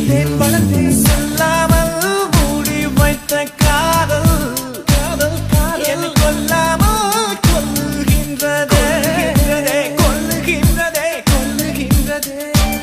வளர்ந்தேன் வளர்ந்தேன் சொல்லாமல் மூடி வைத்த காதல் காதல் காதல் என்னை கொல்லாமல் கொல்லுகின்றதே கொல்லுகின்றதே கொல்லுகின்றதே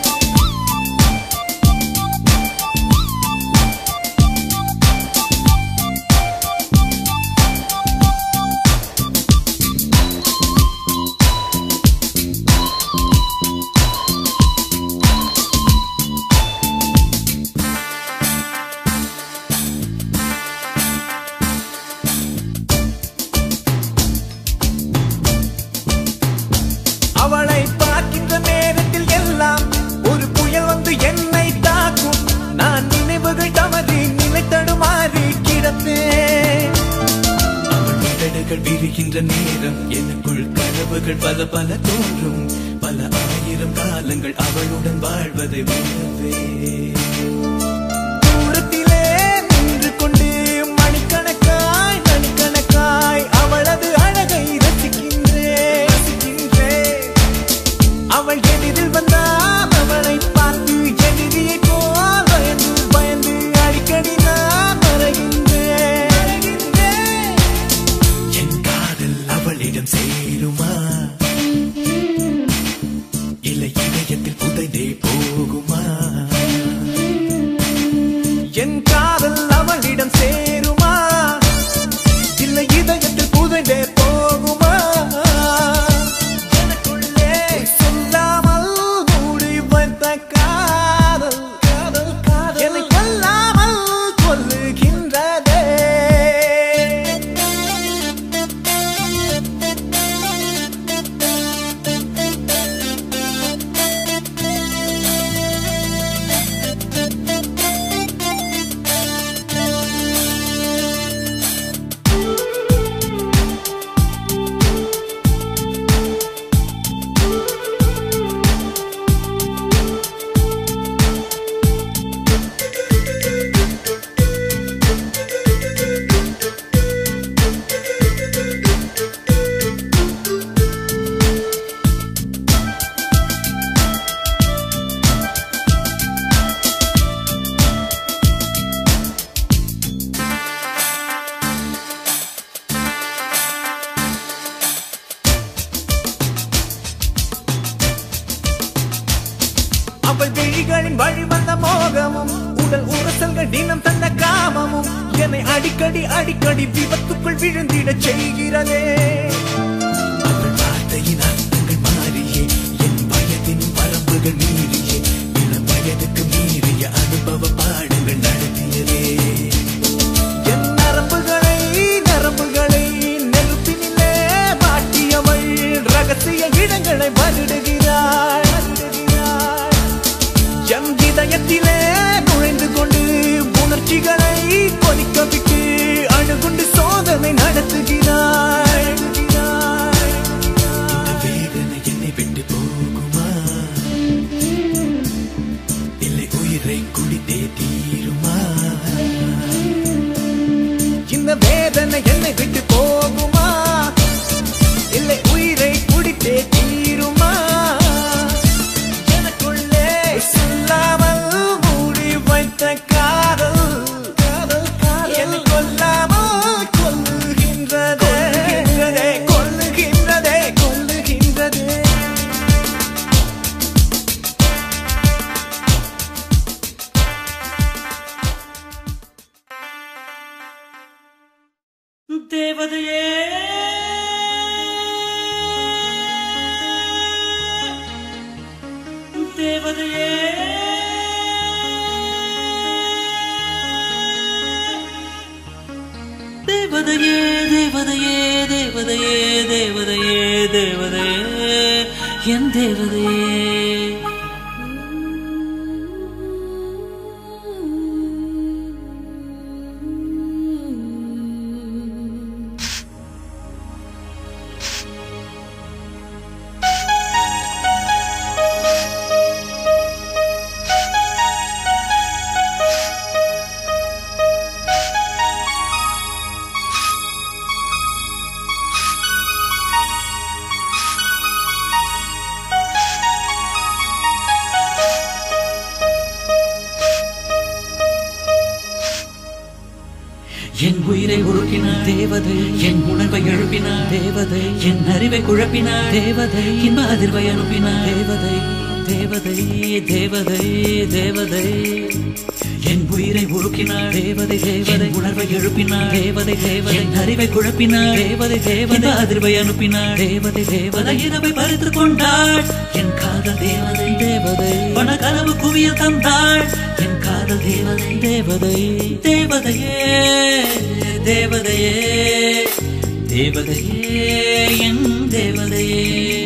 அவளை பார்க்கின்ற நேரத்தில் எல்லாம் ஒரு புயல் வந்து என்னை தாக்கும் நான் நினைவுகள் தவறி நிலை தடுமாறி கிடந்தேன் அவள் நிழல்கள் விரிகின்ற நேரம் எனக்குள் கனவுகள் பல பல தோன்றும் பல ஆயிரம் காலங்கள் அவளுடன் வாழ்வதை உணர்வே தூரத்திலே நின்று கொண்டு மணிக்கணக்காய் மணிக்கணக்காய் அவளது அழகை ரசிக்கின்றேன் ரசிக்கின்றேன் அவள் எதிரில் வந்தால் அவளை பார்த்து எதிரியை போல் பயந்து பயந்து அடிக்கடி நான் மறைகின்றேன் மறைகின்றேன். என் காதல் அவளிடம் சேருமா இல்லை இதயத்தில் புதைந்தே போகுமா என் காதல் அவளிடம் சேருமா இல்லை இதயத்தில் புதைந்தே போகுமா எனக்குள்ளே சொல்லாமல் மூடி வைத்த காதல் காதல் காதல் என்னை கொல்லாமல் கொல்லுகின்றதே அவள் விழிகளின் வழி வந்த மோகமும் உடல் உரசல்கள் தினம் தந்த காமமும் என்னை அடிக்கடி அடிக்கடி விபத்துக்குள் விழுந்திடச் செய்கிறதே அவள் வார்த்தையின் அர்த்தங்கள் மாறியே என் வயதின் வரம்புகள் மீறியே இளம் வயதுக்கு மீறிய அனுபவ பாடங்கள் நடத்தியதே என் நரம்புகளை நரம்புகளை நெருப்பினிலே மாட்டியவள் ரகசிய இடங்களை வருடுகிறாள் வருடுகிறாள். என் இதயத்திலே நுழைந்து கொண்டு உணர்ச்சிகளை கொதிக்க விட்டு அணுகுண்டு சோதனை நடத்துகிறாள் இந்த வேதனை என்னை விட்டு போகுமா இல்லை உயிரை குடித்தே தீருமா இந்த வேதனை என்னை விட்டு போகுமா இல்லை உயிரை குடித்தே தீருமா எனக்குள்ளே சொல்லாமல் மூடி வைத்த காதல் காதல் காதல் என்னை கொல்லாமல் கொல்லுகின்றதே கொல்லுகின்றதே கொல்லுகின்றதே தேவதையே தேவதையே தேவதையே தேவதையே தேவதையே தேவதையே தேவதையே என் தேவதையே உயிரை உருக்கினாள் தேவதை என் உணர்வை எழுப்பினாள் தேவதை என் அறிவை குழப்பினாள் தேவதை இன்ப அதிர்வை அனுப்பினாள் தேவதை தேவதை தேவதை தேவதை என் உயிரை உருக்கினாள் தேவதை தேவதை உணர்வை எழுப்பினாள் தேவதை தேவதை என் அறிவை குழப்பினாள் தேவதை தேவதை அதிர்வை அனுப்பினாள் தேவதை தேவதை இரவை பறித்து கொண்டாள் என் காதல் தேவதை தேவதை பண கனவு குவிய தந்தாள் என் காதல் தேவதை தேவதை தேவதையே தேவதையே தேவதையே என் தேவதையே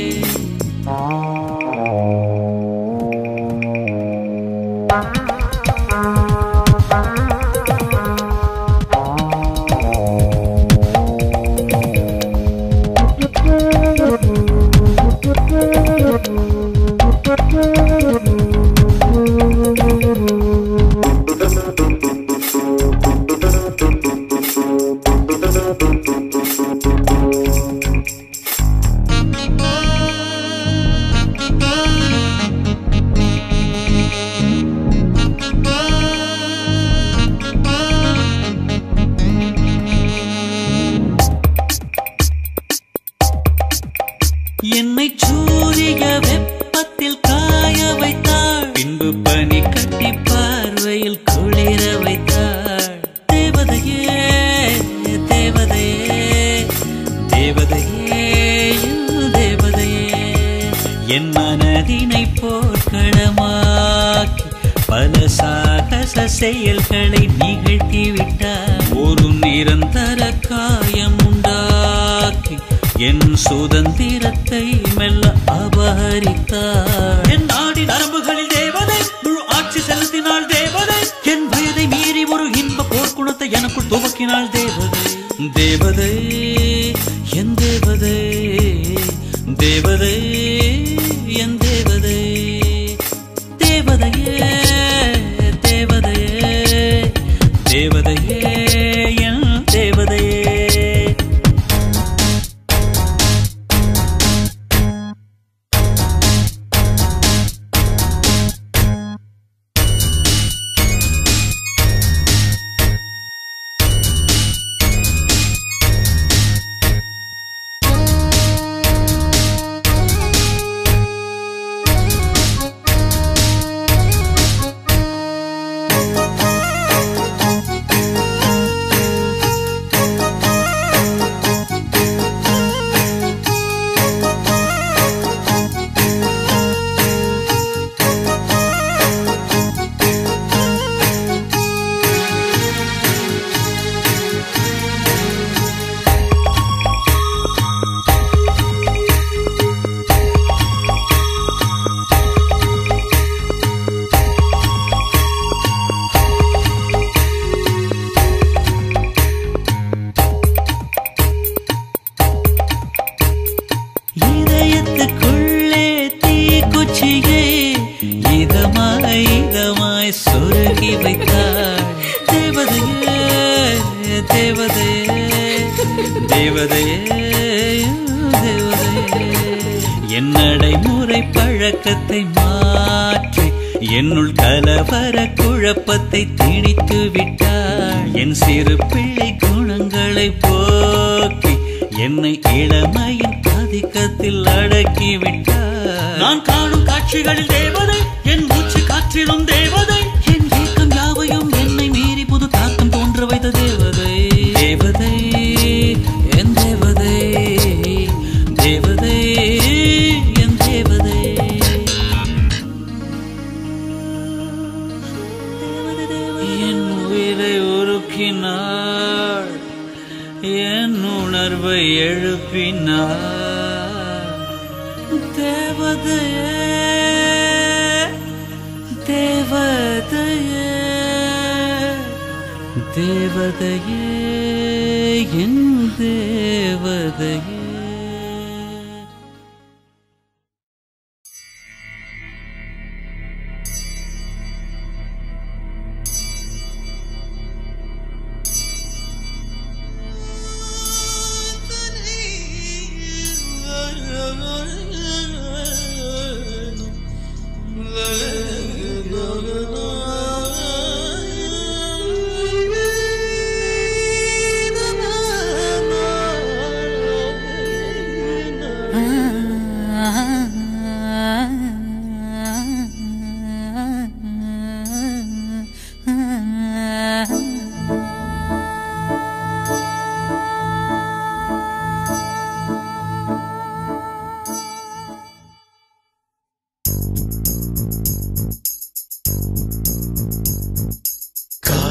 என்னை சூரிய வெப்பத்தில் காய வைத்தாள் பின்பு பனி கட்டி பார்வையில் குளிர வைத்தாள் தேவதையே தேவதையே தேவதையே தேவதையே என் மனதினை போர்க்களமாக்கி பல சாகச செயல்களை நிகழ்த்தி விட்டார் ஒரு நிரந்தர காயம் உண்டாக்கி என் சுதந்திரத்தை மெல்ல அபகரித்தார் என் நாடி நரம்புகளில் தேவதை முழு ஆட்சி செலுத்தினாள் தேவதை என் வயதை மீறி ஒரு இன்ப போர்க்குணத்தை எனக்குள் துவக்கினாள் தேவதை தேவதை என் தேவதை தேவதை என் தேவதை தேவதையே தேவதையே தேவதையே என் தேவதையே இதயத்துக்குள்ளே தீக்குச்சியை இதமாய் இதமாய் சொருகி வைத்தாள் தேவதையே தேவதையே தேவதையே தேவதையே என் நடைமுறை பழக்கத்தை மாற்றி என்னுள் கலவர குழப்பத்தை திணித்து விட்டாள் என் சிறு பிள்ளை குணங்களை போக்கி என்னை இளமையின் ஆதிக்கத்தில் அடக்கி விட்டார் நான் காணும் காட்சிகளில் தேவதை என் மூச்சு காற்றிலும் தேவதை என் ஏக்கம் யாவையும் என்னை மீறி புது தாக்கம் தோன்ற வைத்த தேவதை தேவதை என் தேவதை தேவதை என் தேவதை என் உயிரை உருக்கினாள் என் உணர்வை எழுப்பினார் தேவதையே தேவதையே தேவதையே என் தேவதையே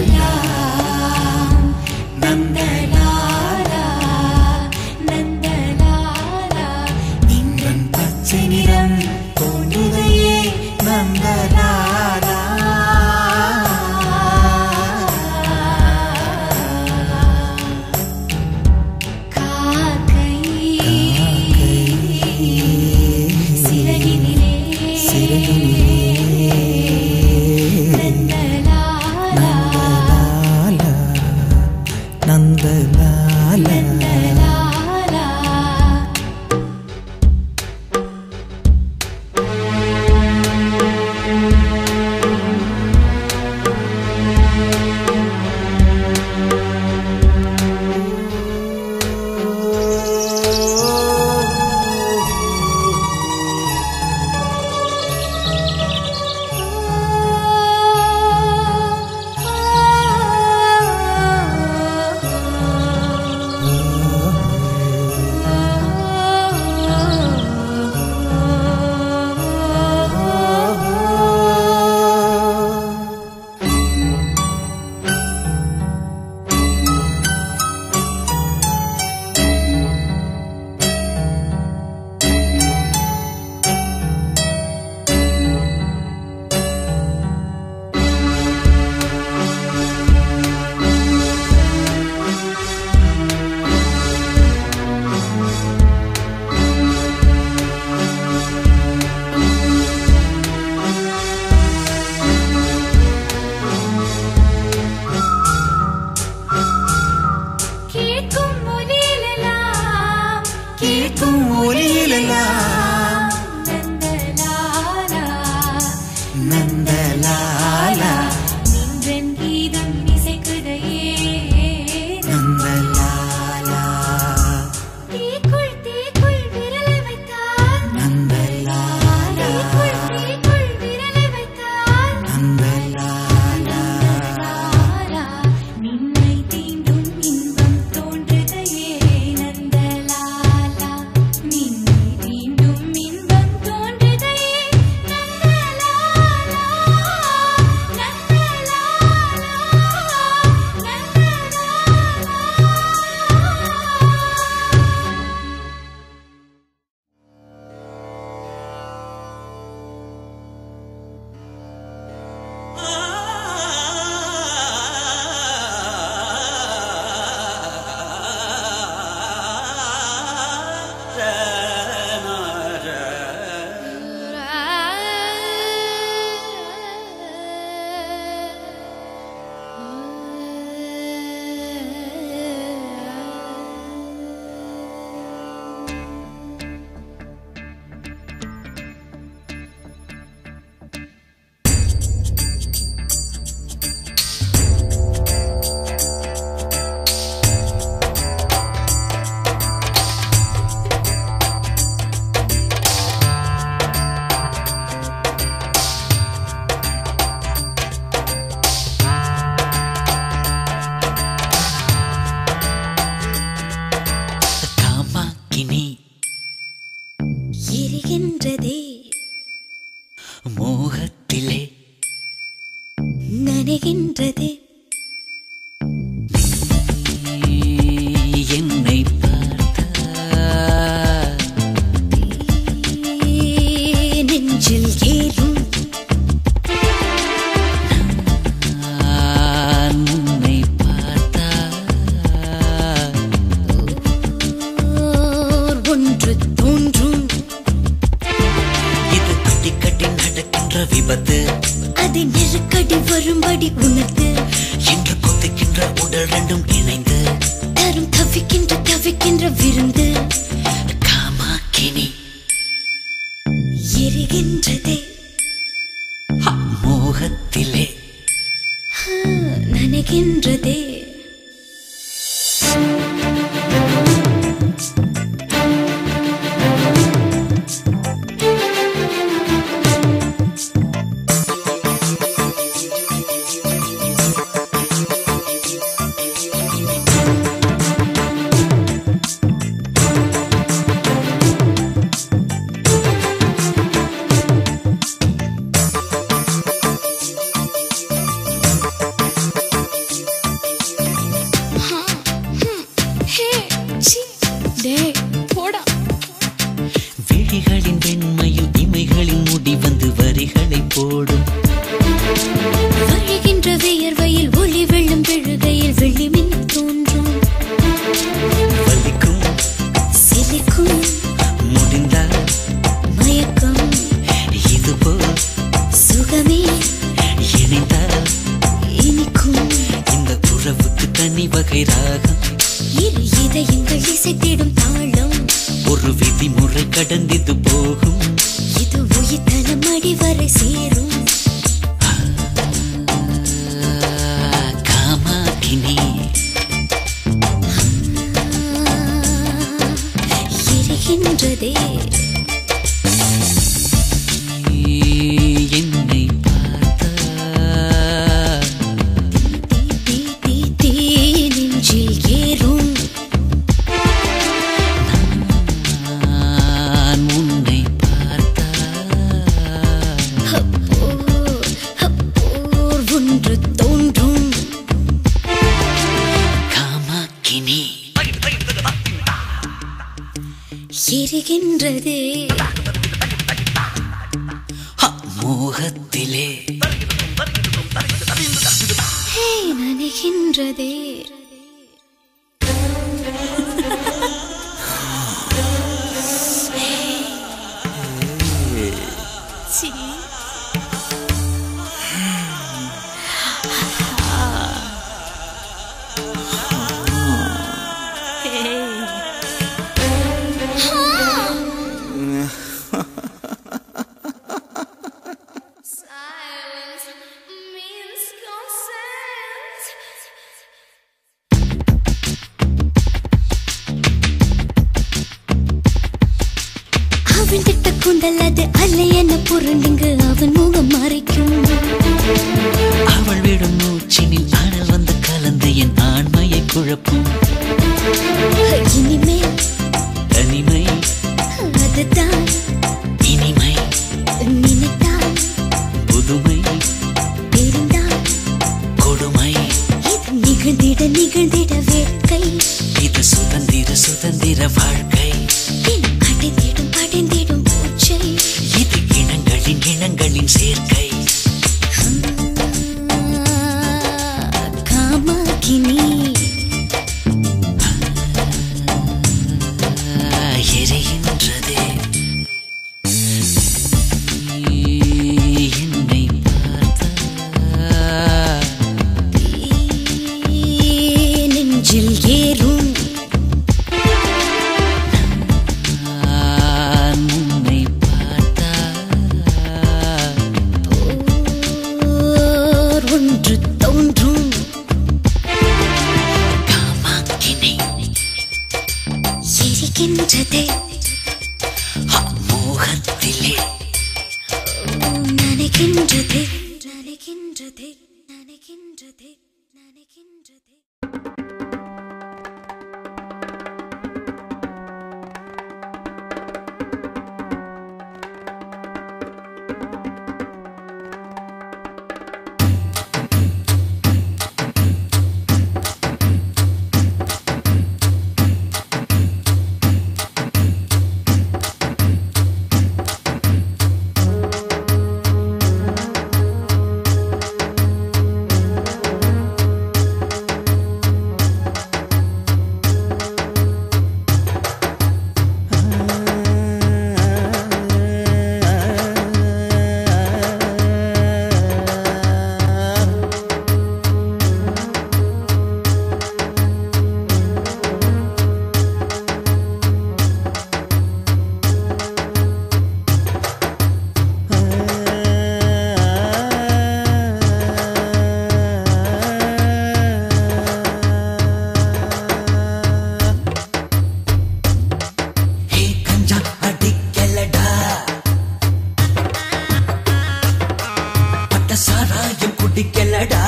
எல்லாம் நந்தலாலா நந்தலாலா நின்றன் பச்சை நிறம் தோன்றுதையே நந்தலாலா காக்கை சிறகினிலே நந்தலாலா நந்தலால நந்தலாலா கேட்கும் ஒலியிலெல்லாம் கேட்கும் ஒலியிலெல்லாம் நந்தலாலா நந்தலாலா நின்றன் கீதம் இசைக்குதையே நந்தலாலா தீக்குள் தீக்குள் விரலை வைத்தார் நந்தலாலா தீக்குள் தீக்குள் விரலை வைத்தார் நந்தலாலா நந்தலாலா நின்னை தீண்டும் இன்பம் தோன்றுதையே நந்தலாலா நின்னை தீண்டும் இன்பம் தோன்றுதையே நந்தலாலா நந்தலாலா நந்தலாலா காமாக்கினி எரிகின்றதே மோகத்திலே நனைகின்றதே நீ என்னை பார்த்தால் நெஞ்சில் ஏறும் நான் உன்னை பார்த்தால் ஓர் ஒன்று தோன்றும் இது அடிக்கடி நடக்கின்ற விபத்து அதை நெருக்கடி வரும்படி உணர்ந்து என்று கொதிக்கின்ற உடல் ரெண்டும் இணைந்து தரும் தவிக்கின்ற தவிக்கின்ற விருந்து காமாக்கினி எரிகின்றதே மோகத்திலே ஆ, நனைகின்றதே உறவுக்கு தனி வகை ராகம் இரு இதயங்கள் இசைத்திடும் தாளம் ஒரு விதிமுறை கடந்திது போகும் இது உயிர்த்தனம் அடிவரை சேரும் காமாக்கினி எரிகின்றதே என்னை பார்த்தா தீ தீ தீ தீ நெஞ்சில் ஏறும் நான் உன்னை பார்த்தா அப்போர் அப்போர் ஒன்று தோன்றும் காமாக்கினி எரிகின்றதே ஹ, மோகத்திலே ஹே நனைகின்றதே சீ Silence means consent. அவன் திட்ட குண்டல் அது அல்ல என்ன புரண்டுங்க அவன் முகம் மறைக்கும் அவள் விடும் மூச்சினில் ஆடல் வந்து கலந்து என் ஆண்மையை குழப்பும் இனிமேல் தனிமை அதுதான் இனிமை நினைத்தால் புதுமை தெரிந்தால் கொடுமை இது நிகழ்ந்திட நிகழ்ந்திட வேட்கை இது சுதந்திர சுதந்திர வாழ்க்கை என் அடைந்திடும் அடைந்திடும் பூச்சை இது இனங்களின் இனங்களின் சேர்க்கை காமாகினி எரிகின்றதே என்னை பார்த்தா நெஞ்சில் ஏறும் நான் உன்னை பார்த்தா ஓர் ஒன்று தோன்றும் காமாக்கினி எரிகின்றதே மோகத்திலே நனைகின்றதே நனைகின்றதே நனைகின்றதே நனைகின்றதே ஹே கஞ்சா அடிக்கலடா பட்ட சாராயம் குடிக்கலடா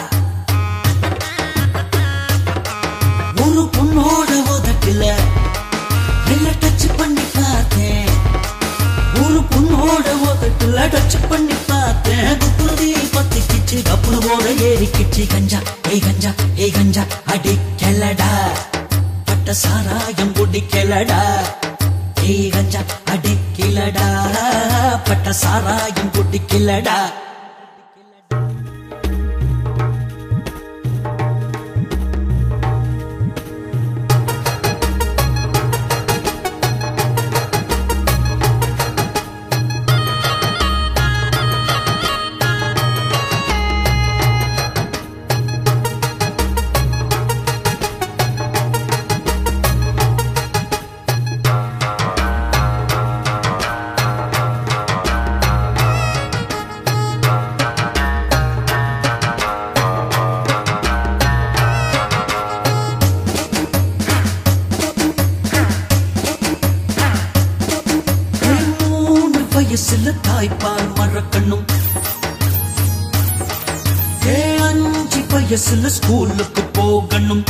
ஒரு பொண்ணோட உதட்டுல மெல்ல டச் பண்ணி பார்த்தேன் ஒரு பொண்ணோட உதட்டுல டச் பண்ணி பார்த்தேன் குப்புதி பத்திக்கிச்சு கப்புனு போட ஏறிக்கிச்சு கஞ்சா ஏய் கஞ்சா ஏய் கஞ்சா அடிக்கலடா பட்ட சாராயம் குடிக்கலடா ஏய் கஞ்சா அடிக்கலடா பட்ட சாராயம் குடிக்கலடா வயசுல தாய்ப்பால் மறக்கணும் ஏ அஞ்சு வயசுல ஸ்கூலுக்கு போகணும்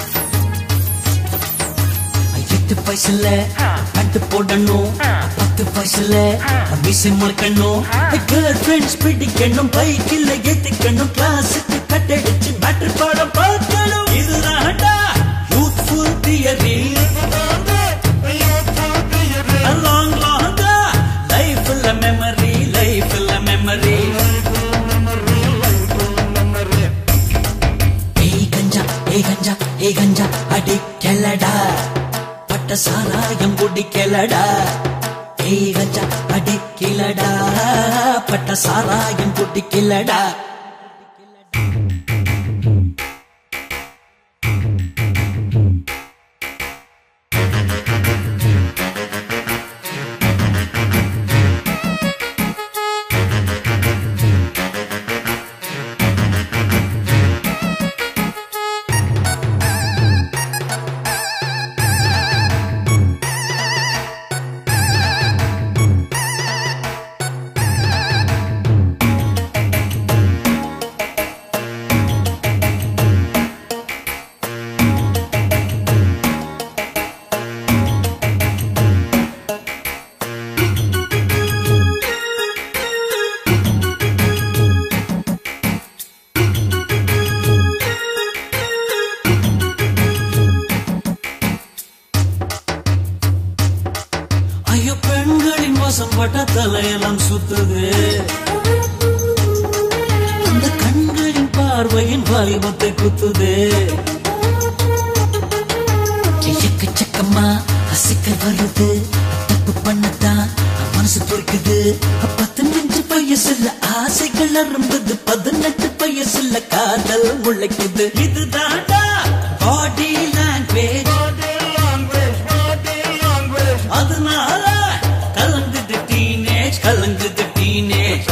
எட்டு வயசுல கட்டு போடணும் பத்து வயசுல மீசை முளைக்கணும் கேர்ள் ஃபிரெண்ட்ஸ் பிடிக்கணும் பைக்கில் ஏத்திக்கணும் கிளாஸுக்கு கட்டடிச்சு மேட்ரு பாடம் பார்க்கணும் இதுதான்டா யூத்ஃபுல் தியரி லாங் லாங்கா லைஃப் இல்ல மெமரி லைஃப் இல்ல மெமரி ஏய் கஞ்சா ஏய் கஞ்சா ஏய் கஞ்சா அடிக்கலடா பட்ட சாராயம் குடிக்கலடா ஏய் கஞ்சா அடிக்கலடா பட்ட சாராயம் குடிக்கலடா ஐயோ பெண்களின் வாசம் பட்ட தலையெல்லாம் சுத்துது அந்த கண்களின் பார்வையின் வாலிபத்தை குத்துது எக்கச்சக்கமா அசிக்கல் வருது தப்பு பண்ணத்தான் மனசு பொறுக்குது பதினஞ்சு வயசுல ஆசைகள் அரும்புது பதினெட்டு வயசுல காதல் முளைக்குது இதுதான்டா பாடி லாங்குவேஜ் அதனால கலங்குது டீனேஜ் கலங்குது டீனேஜ்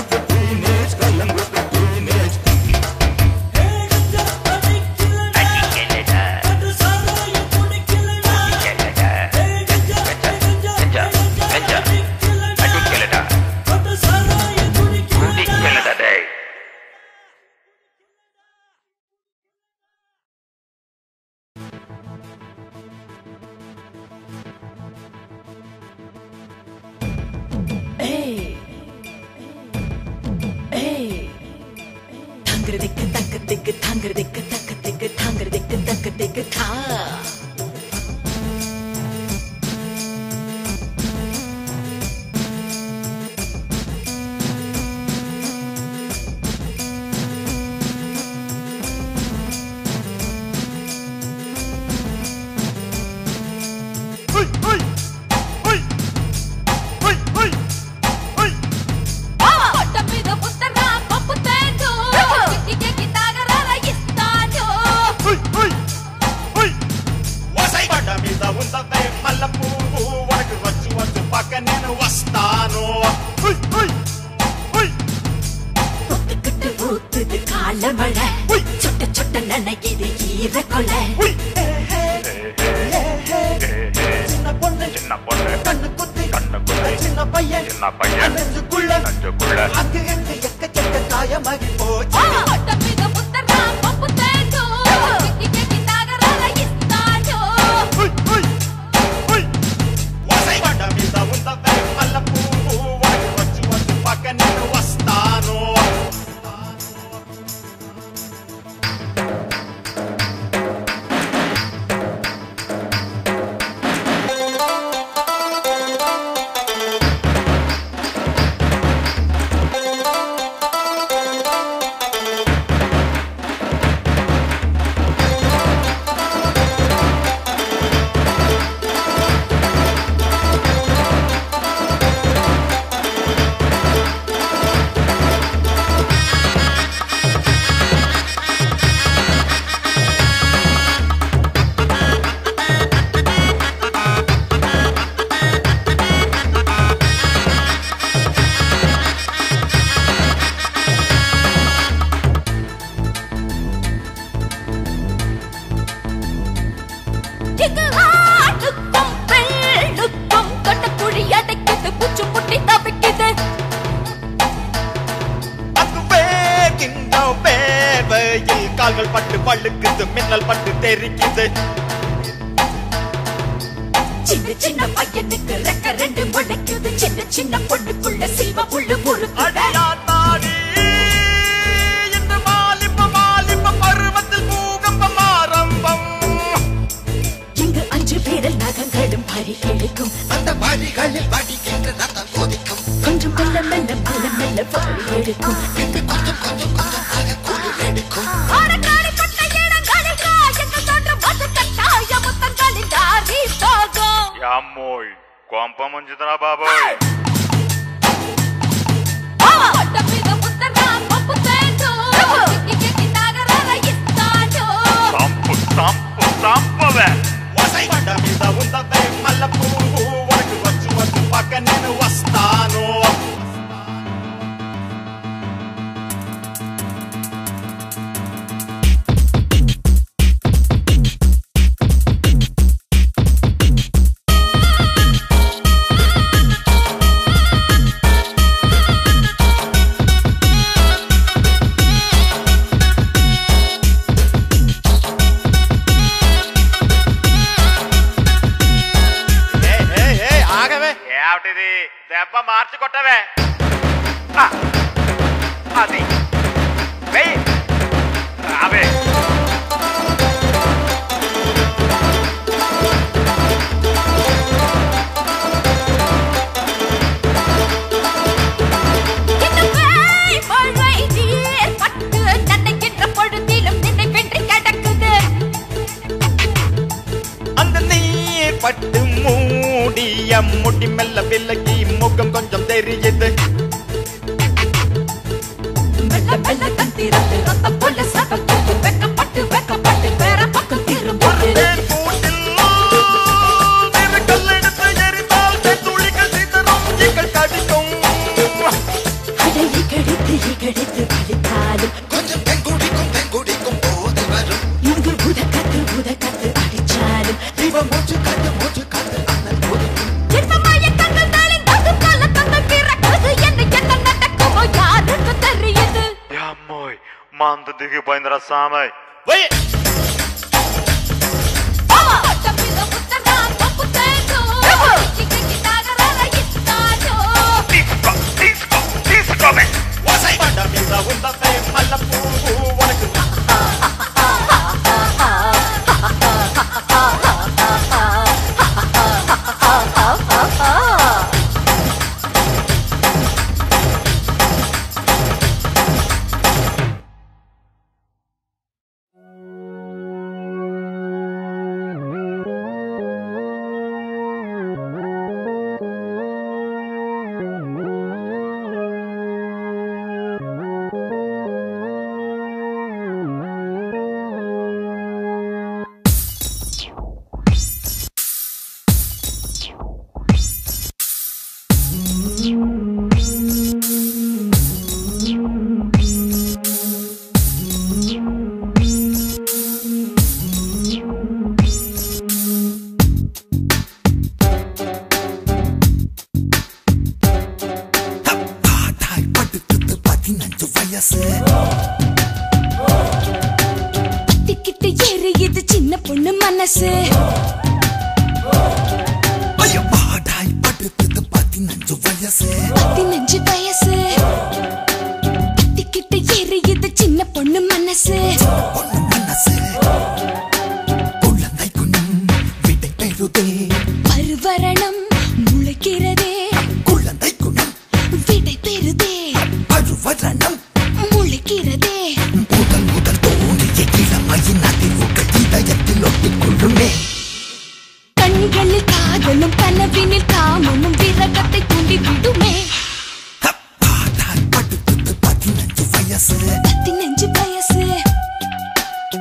தாங்கிறதுக்கு தக்கத்துக்கு தாங்கிறதுக்கு தக்கத்துக்கு தாங்கிறதுக்கு தக்கத்துக்கு தா పొట్ట మీద పుస్తరా పప్పు తేడు కిటికీ తాగరార ఇస్తాడు వసైపడ్డ మీద ఉందవే మల్ల పువ్వు వరకు వచ్చు వచ్చు పక్క నేను వస్తాను ఉయ్, ఉయ్, ఉయ్. பொத்துக்கிட்டு ஊத்துது கால மழை சொட்ட சொட்ட நனைக்குது ஈர கொலை ఉయ్. சின்ன பொண்ணு சின்ன பொண்ணு கண்ணு குத்தி கண்ணு குத்தி சின்ன பையன் சின்ன பையன் நெஞ்சுக்குள்ள நெஞ்சுக்குள்ள அங்கு எங்கு எக்கச்சக்க காயமாகி போச்சு పొట్ట మీద పుస్తరా పప్పు తేడు కిటికీ తాగరార ఇస్తాడు ఉయ్, ఉయ్, ఉయ్. వసైపడ్డ మీద ఉందవే మల్ల పువ్వు వరకు వచ్చు వచ్చు పక్క నేను వస్తాను இது ஆட்டுக்கும் வெள்ளுக்கும் தொட்ட குழி அடைக்குது பூச்சு முட்டி தவிக்குது கால்கள் பட்டு பழுக்குது மின்னல் பட்டு தெரிக்குது சின்ன சின்ன பையனுக்கு ரெக்க ரெண்டு முளைக்குது சின்ன சின்ன பொண்ணுக்குள்ள சில்வ புல்லு முறுக்குது அடியாத்தாடி இந்த வாலிப வாலிப பருவத்தில் பூகம்பம் ஆரம்பம் இங்கு அஞ்சு பேரில் நகங்களும் பறி கிழிக்கும் அந்த வரிகளில் வடிக்கின்ற ரத்தம் கொதிக்கும் கொஞ்சம் மெல்ல மெல்ல மெல்ல மெல்ல பாடி எடுக்கும் இங்கு கொஞ்சம் கொஞ்சம் கொஞ்சமாக குளிர் எடுக்கும் అమ్మోయ్ కొంప ముంచుతున్నా బాబోయ్ సంపు సంపు సంపవే వసైపడ్డ మీద ఉందవే మల్ల పువ్వు వరకు వచ్చు వచ్చు పక్క నేను వస్తాను ఆగవే ఏమిటిది దెబ్బ మార్చి కొట్టవే ఆ, అది వెయ్యి రావే அந்த நீர் பட்டு மூடிய முடி மெல்ல விலகி முகம் கொஞ்சம் தெரியுது மெல்ல மெல்ல கத்திரத்து ரத்தம் போல சபக்குது வெக்கப்பட்டு வெக்கப்பட்டு வேற பக்கம் திரும்புது தேன் கூட்டில் நெருக்கல் எடுத்து எரிந்தால் துளிகள் சிதறும் ஈக்கள் கடிக்கும் அதை இகழித்து இகழித்து வலித்தாலும் கொஞ்சம் பெண் குடிக்கும் பெண் குடிக்கும் போது வரும் இங்கு உதக்கத்து உதக்கத்து அடிச்சாலும் இவன் மூச்சு காத்து மூச்சு காத்து அனல் கொதிக்கும் ஜென்மமாய கண்கள் தாளின் தகுக்கால தங்கள் பிறக்குது என்ன என்ன நடக்குமோ யாருக்கு தெரியுது అమ్మోయ్ మంద దిగిపోయిందిరా సామయ్ వెయ్యి తీసుకో తీసుకో తీసుకోవే వసైపడ్డ మీద ఉందవే మల్ల పువ్వు వరకు ஆட்டாய் படுத்துட்டு பதினஞ்சு வயசு திக்கிட்டு எரியுது சின்ன பொண்ணு மனசு ஐயோ பாடாய் படுத்துட்டு பதினஞ்சு வயசு பதினஞ்சு வயசு திக்கிட்டு எரியுது சின்ன பொண்ணு மனசு பொண்ணு மனசு குழந்தை குணம் விடை பெறுதே பருவரணம் முளைக்கிறதே குழந்தை குணம் விடை பெறுதே பருவரணம் முளைக்கிறதே முதல் முதல் தோன்றிய இளமையின் அதிர்வுகள் இதயத்தில் ஒட்டிக்கொள்ளுமே கண்களில் காதலும் கனவினில் காமமும் விரகத்தை தூண்டி விடுமே பாடாய் படுத்துட்டு பதினஞ்சு வயசு பதினஞ்சு வயசு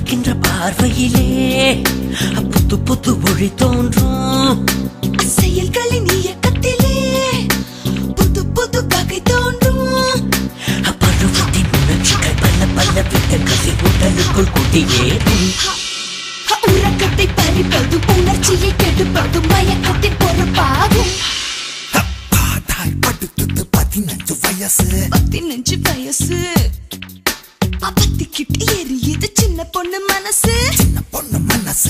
பார்க்கின்ற பார்வையிலே புத்து புத்து ஒளி தோன்றும் செயல்களின் இயக்கத்திலே புது புது வகை தோன்றும் பருவத்தின் உணர்ச்சிகள் பல பல வித்தங்களை உடலுக்குள் குடியேறும் உறக்கத்தை பறிப்பதும் உணர்ச்சியை கெடுப்பதும் மயக்கத்தின் பொறுப்பாகும் பாதாய் படுத்தது பதினஞ்சு வயசு பதினஞ்சு வயசு பத்திக்கிட்டு எரியுது சின்ன பொண்ணு மனசு சின்ன பொண்ணு மனசு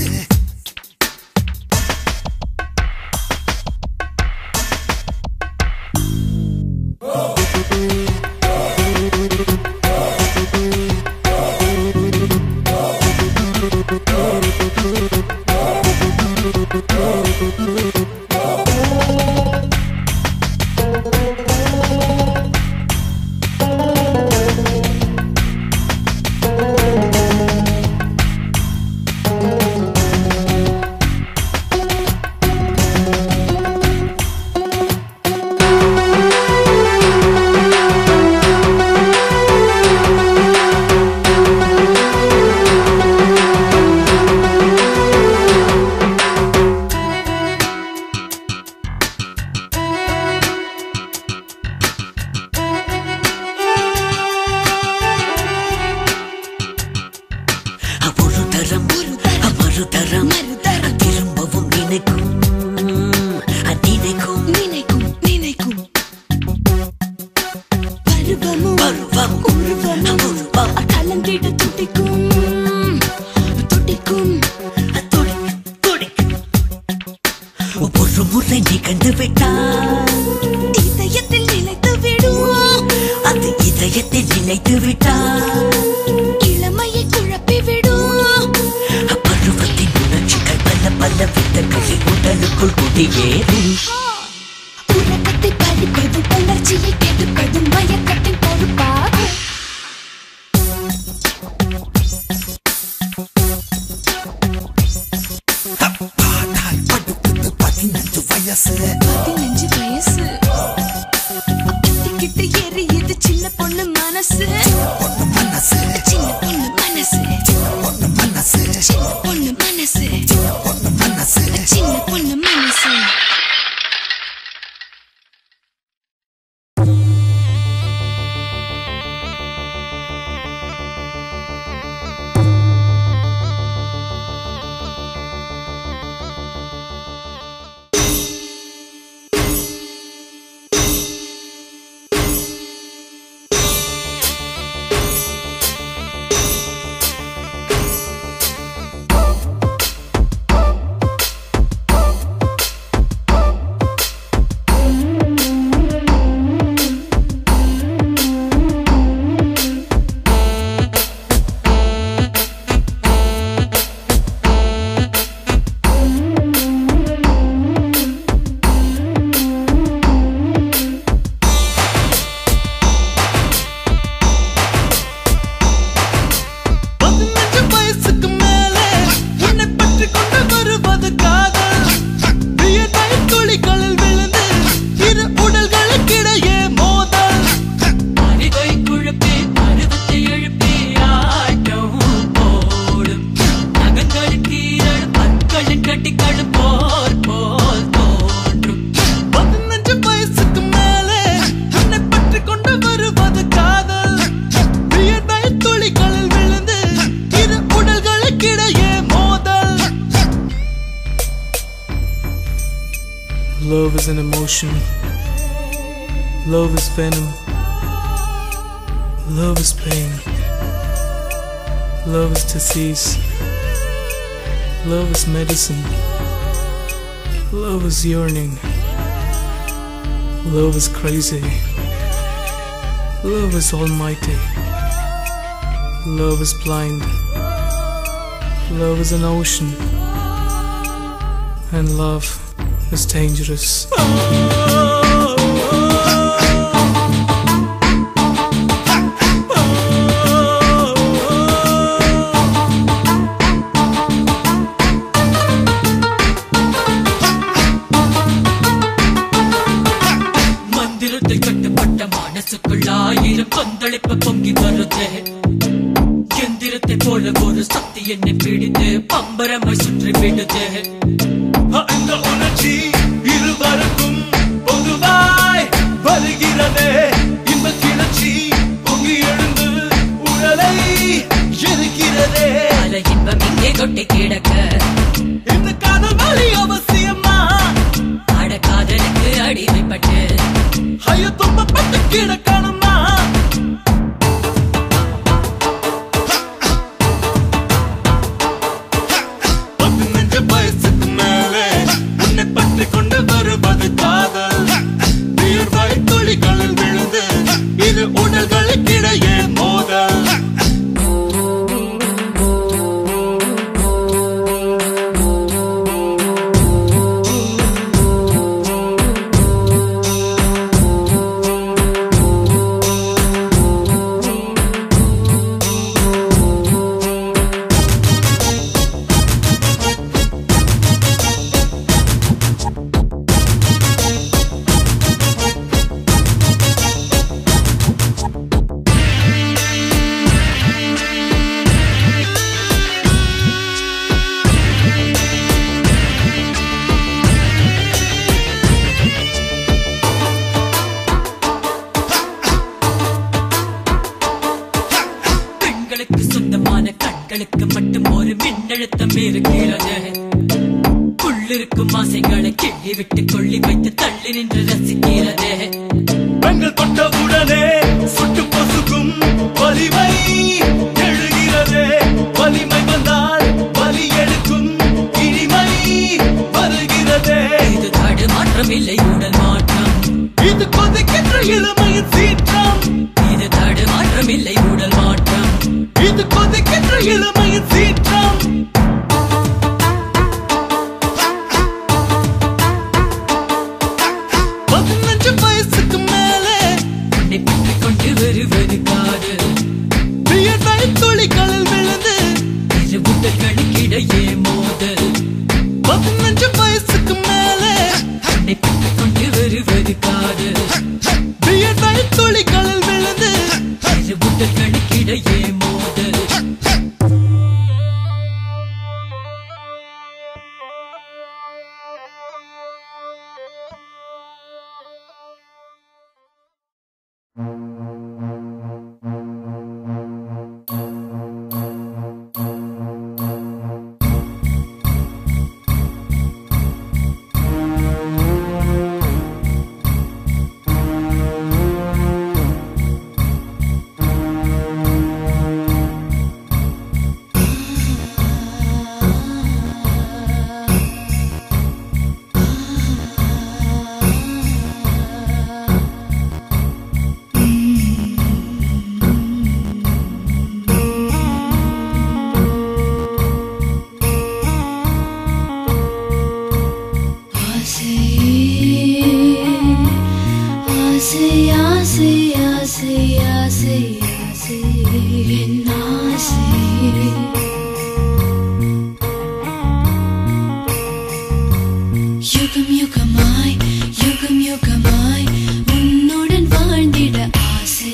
ஒரு தரம் மறு தரம் மறுதரம். திரும்பவும் நினைக்கும் நினைக்கும் நினைக்கும் நினைக்கும் பருவமும் பருவம். உருவமும் உருவம். கலந்திட துடிக்கும் துடிக்கும் துடி துடி ஒரு முறை நிகழ்ந்து விட்டால் இதயத்தில் நிலைத்து விடும் அது இதயத்தில் நிலைத்து விட்டால் இளமையை குழப்பி விடும் பருவத்தின் உணர்ச்சிகள் பல பல வித்தங்களை உடலுக்குள் குடியேறும் உறக்கத்தை பறிப்பதும் உணர்ச்சியை கெடுப்பதும் மயக்கத்தின் பொறுப்பாகும் பாதாய் படுத்தது பதினஞ்சு வயசு பதினஞ்சு வயசு பத்திக்கிட்டு எரியுது சின்ன பொண்ணு மனசு பொண்ணு மனசு சின்ன பொண்ணு மனசு பொண்ணு மனசு சின்ன பொண்ணு மனசு பொண்ணு மனசு சின்ன பொண்ணு மனசு பதினஞ்சு வயசுக்கு மேலே என்னை பற்றி கொண்டு வருவது காதல் வியர்வை துளிகளில் விழுந்து இரு உடல்களுக்கிடையே மோதல் அறிவை குழப்பி பருவத்தை எழுப்பி ஆட்டம் போடும் நகங்களுக்கு ஈரடு பற்களின் கட்டிக்கடு போர் போல் தோன்றும் பதினஞ்சு வயசுக்கு மேலே என்னை பற்றி கொண்டு வருவது காதல் வியர்வை துளிகளில் விழுந்து இரு உடல்களுக்கிடையே மோதல் Love is an emotion. Love is venom. Love is pain. Love is disease. Love is medicine. Love is yearning. Love is crazy. Love is almighty. Love is blind. Love is an ocean. And love is dangerous. மந்திரத்தில் கட்டுப்பட்ட மனசுக்குள் ஆயிரம் கொந்தளிப்பு பொங்கி வருதே எந்திரத்தில் கட்டை போல ஒரு சக்தி என்னை பிடித்து பம்பரமாய் சுற்றி விடுது அந்த உணர்ச்சி இருவருக்கும் பொதுவாய் வருகிறதே இன்ப கிளர்ச்சி பொங்கி எழுந்து உடலை எரிக்கிறதே பல இன்பம் இங்கே கொட்டி கிடக்க இந்த காதல் வழி அவசியமா அட காதலுக்கு அடிமைப்பட்டு ஐயோ துன்பப்பட்டு கிடக்கணுமா பதினஞ்சு வயசுக்கு மேலே உன்னை பற்றி கொண்டு வருவது காதல் வியர்வை துளிகளில் விழுந்து இது உடல்களுக்கிடையே மோதல் பெண்களுக்கு சொந்தமான கண்களுக்கு மட்டும் ஒரு மின்னழுத்தம் இருக்கிறது உள்ளிருக்கும் ஆசைகளை கிள்ளி விட்டு கொள்ளி வைத்து தள்ளி நின்று ரசிக்கிறது பெண்கள் தொட்டவுடனே சுட்டு பொசுக்கும் வலிமை எழுகிறதே வலிமை வந்தால் வலி எடுக்கும் இனிமை வருகிறதே இது தடுமாற்றம் இல்லை உடல் மாற்றம் இது கொதிக்கின்ற இளமையின் சீற்றம் இது தடுமாற்றம் இல்லை உடல் மாற்றம் இது கொதிக்கின்ற இளமையின் சீற்றம் பதினஞ்சு வயசுக்கு மேலே உன்னை பற்றி கொண்டு வருவது காதல் வியர்வை துளிகளில் விழுந்து இரு உடல்களுக்கிடையே மோதல் பதினஞ்சு வயசுக்கு மேலே உன்னை பற்றி கொண்டு வருவது காதல் வியர்வை துளிகளில் விழுந்து இரு உடல்களுக்கிடையே மோதல் ஆசை ஆசை ஆசை ஆசை ஆசை என் ஆசை யுகம் யுகமாய் யுகம் யுகமாய் உன்னுடன் வாழ்ந்திட ஆசை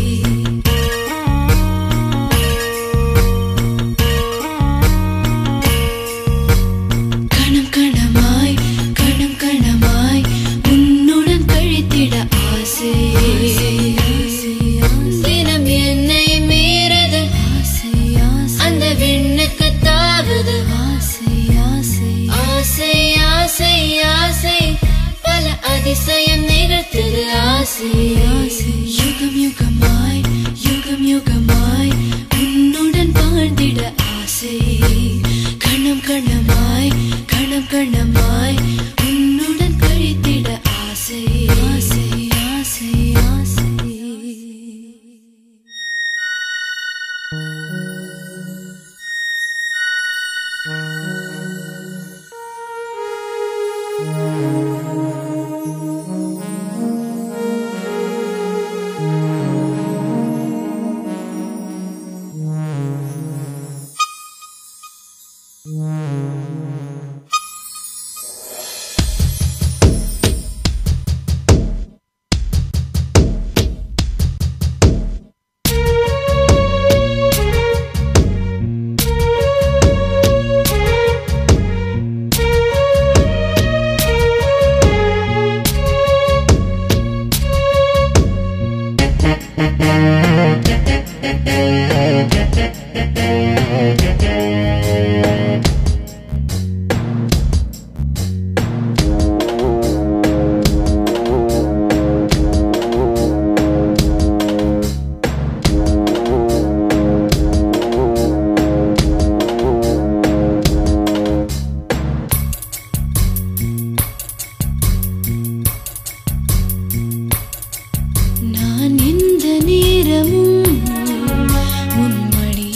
கணம் கணமாய் கணம் கணமாய் உன்னுடன் கழித்திட ஆசை தினம் என்னை மீறது அந்த விண்ணுக்கு தாவுது ஆசை ஆசை ஆசை ஆசை ஆசை பல அதிசயம் நிகழ்த்துது ஆசை ஆசை யுகம் யுகமாய் யுகம் யுகமாய் உன்னுடன் வாழ்ந்திட ஆசை கணம் கணமாய் கணம் கணமாய் உன்னுடன் கழித்திட ஆசை ஆசை ஆசை ஆசை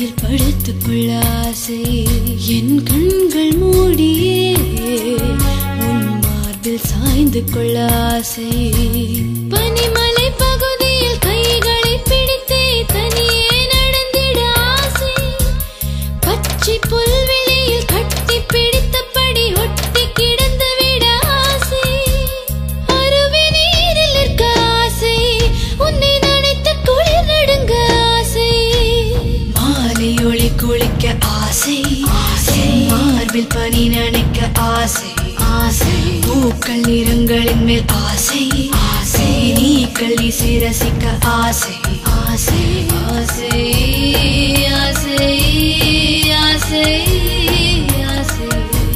நெஞ்சில் படுத்துக்கொள்ள ஆசை என் கண்கள் மூடியே உன் மார்பில் சாய்ந்து கொள்ள ஆசை பனிமலை பகுதியில் கைகளை பிடித்தே தனியே நடந்திட ஆசை பச்சை புல்வெளியில் கட்டி பிடித்தபடி ஒட்டி கிடந்து விட ஆசை அருவி நீரில் இருக்க ஆசை உன்னை நினைத்து குளிர் நடுங்க ஆசை மாலை ஒளி குளிக்க ஆசை என் மார்பில் பனி நனைக்க ஆசை ஆசை பூக்கள் நிறங்களின் மேல் ஆசை ஆசை நீ கள்ளி சிரசிக்க ஆசை ஆசை ஆசை ஆசை ஆசை ஆசை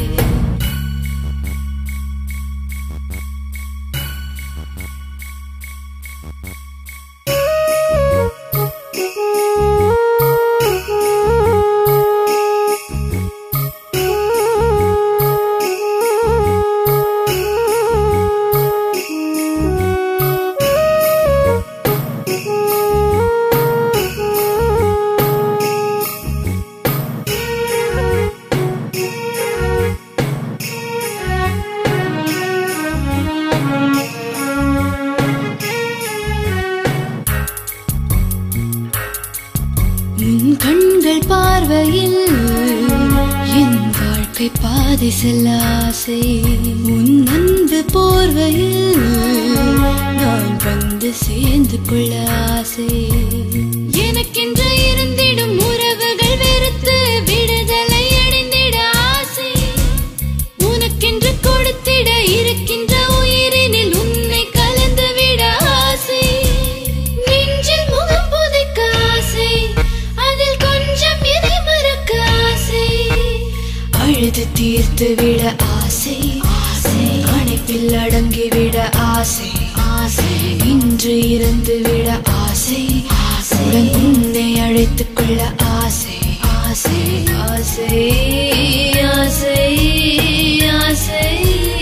உன் கண்கள் பார்வையில் என் வாழ்க்கை பாதை செல்ல ஆசை உன் அன்பு போர்வையில் நான் வந்து சேர்ந்து கொள்ள ஆசை எனக்கென்று இருந்திடும் உறவுகள் வெறுத்து விடுதலை அடைந்திட ஆசை உனக்கென்று கொடுத்திட இருக்கின்ற உயிரினில் உன்னை கலந்து விட ஆசை நெஞ்சில் முகம் புதைக்க ஆசை அதில் கொஞ்சம் எதை மறக்க ஆசை அழுது தீர்த்து விட ஆசை ஆசை அணைப்பில் அடங்கி விட ஆசை ஆசை இன்று இறந்து விட ஆசை ஆசையுடன் உன்னை அழைத்துக் கொள்ள ஆசை ஆசை ஆசை ஆசை ஆசை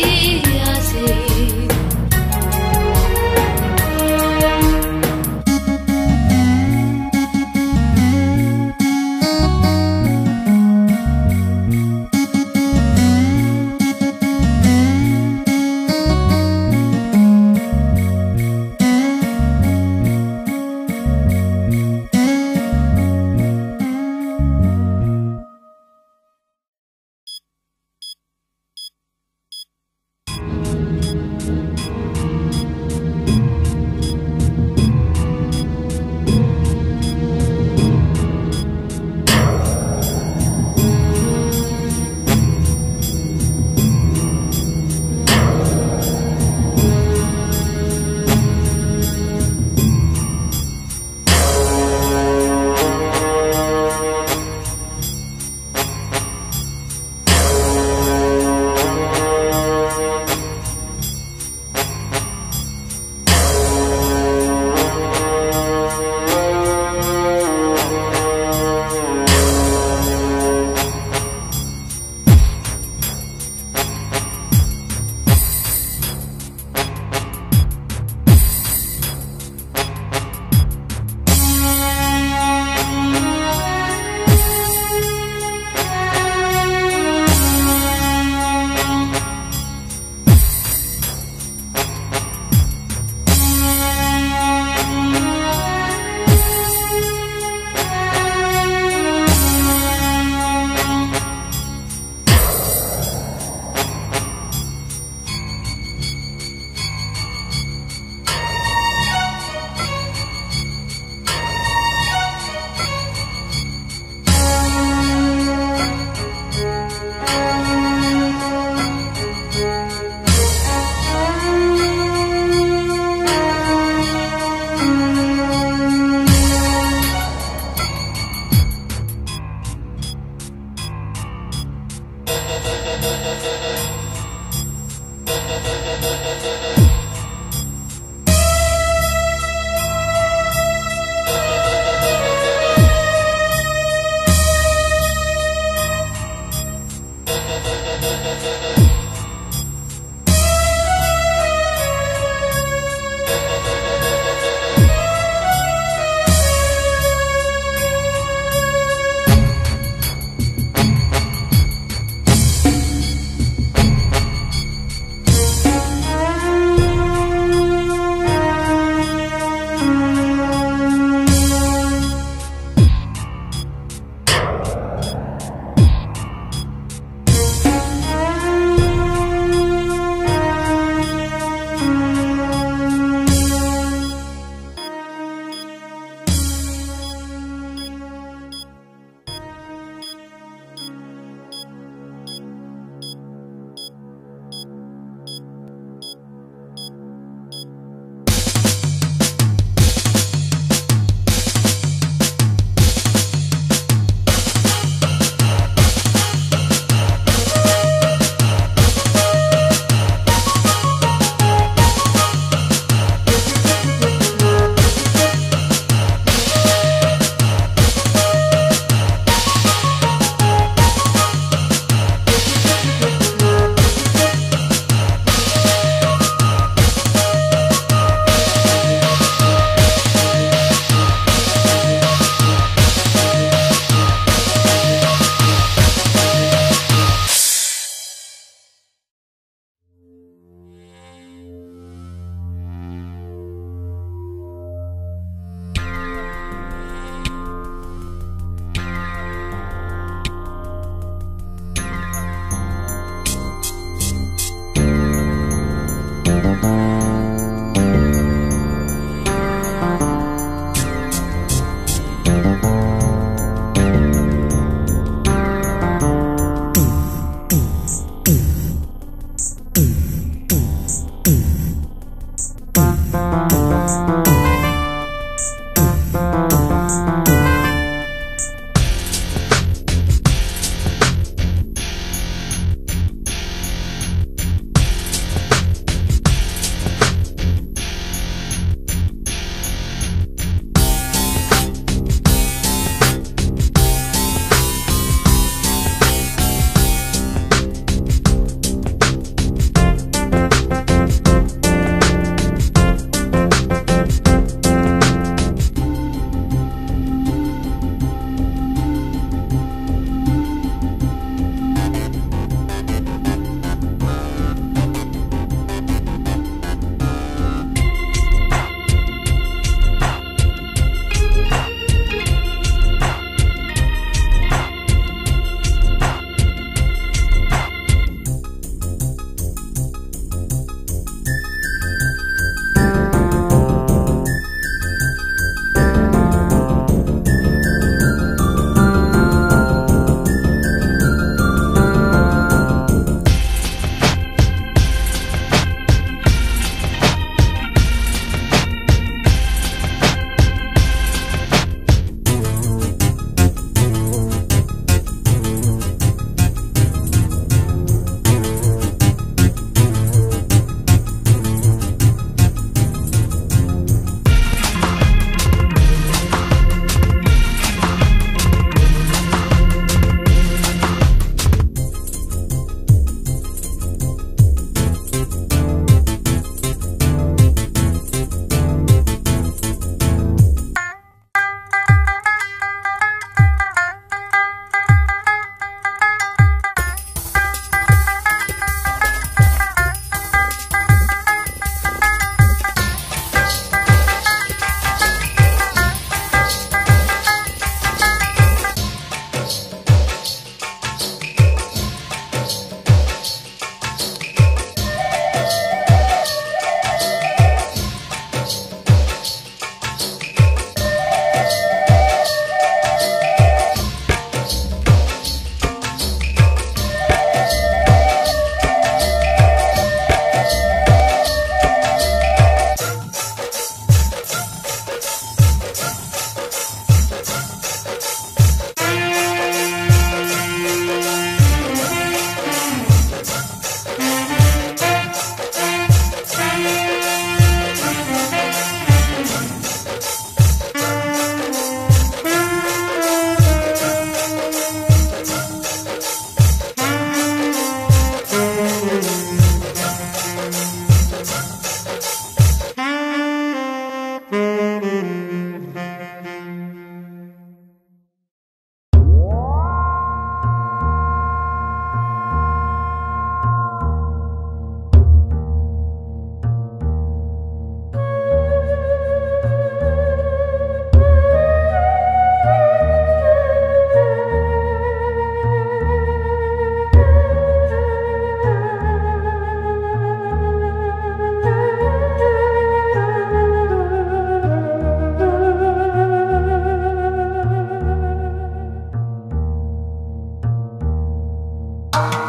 ஆ